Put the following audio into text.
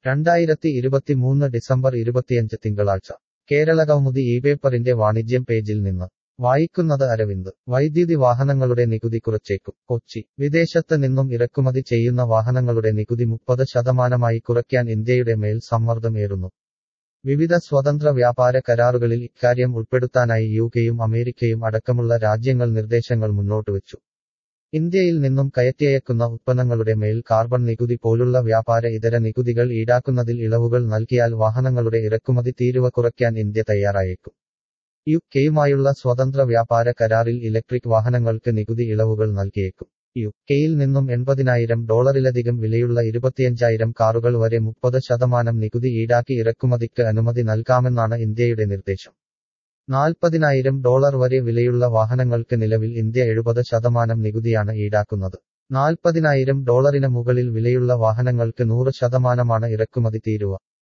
രണ്ടായിരത്തി ഇരുപത്തിമൂന്ന് ഡിസംബർ ഇരുപത്തിയഞ്ച് തിങ്കളാഴ്ച കേരള കൗമുദി ഈ പേപ്പറിന്റെ വാണിജ്യം പേജിൽ നിന്ന് വായിക്കുന്നത് അരവിന്ദ് വൈദ്യുതി വാഹനങ്ങളുടെ നികുതി കുറച്ചേക്കും കൊച്ചി വിദേശത്ത് നിന്നും ഇറക്കുമതി ചെയ്യുന്ന വാഹനങ്ങളുടെ നികുതി മുപ്പത് ശതമാനമായി കുറയ്ക്കാൻ ഇന്ത്യയുടെ മേൽ സമ്മർദ്ദം ഏറുന്നു വിവിധ സ്വതന്ത്ര വ്യാപാര കരാറുകളിൽ ഇക്കാര്യം ഉൾപ്പെടുത്താനായി യുകെയും അമേരിക്കയും അടക്കമുള്ള രാജ്യങ്ങൾ നിർദ്ദേശങ്ങൾ മുന്നോട്ടുവച്ചു ഇന്ത്യയിൽ നിന്നും കയറ്റിയയക്കുന്ന ഉത്പന്നങ്ങളുടെ മേൽ കാർബൺ നികുതി പോലുള്ള വ്യാപാര ഇതര നികുതികൾ ഈടാക്കുന്നതിൽ ഇളവുകൾ നൽകിയാൽ വാഹനങ്ങളുടെ ഇറക്കുമതി തീരുവ കുറയ്ക്കാൻ ഇന്ത്യ തയ്യാറായേക്കും യു കെയുമായുള്ള സ്വതന്ത്ര വ്യാപാര കരാറിൽ ഇലക്ട്രിക് വാഹനങ്ങൾക്ക് നികുതി ഇളവുകൾ നൽകിയേക്കും യു കെയിൽ നിന്നും എൺപതിനായിരം ഡോളറിലധികം വിലയുള്ള ഇരുപത്തിയഞ്ചായിരം കാറുകൾ വരെ മുപ്പത് ശതമാനം നികുതി ഈടാക്കി ഇറക്കുമതിക്ക് അനുമതി നൽകാമെന്നാണ് ഇന്ത്യയുടെ നിർദ്ദേശം നാൽപ്പതിനായിരം ഡോളർ വരെ വിലയുള്ള വാഹനങ്ങൾക്ക് നിലവിൽ ഇന്ത്യ എഴുപത് ശതമാനം നികുതിയാണ് ഈടാക്കുന്നത് നാൽപ്പതിനായിരം ഡോളറിന് മുകളിൽ വിലയുള്ള വാഹനങ്ങൾക്ക് നൂറ് ശതമാനമാണ് ഇറക്കുമതി തീരുവ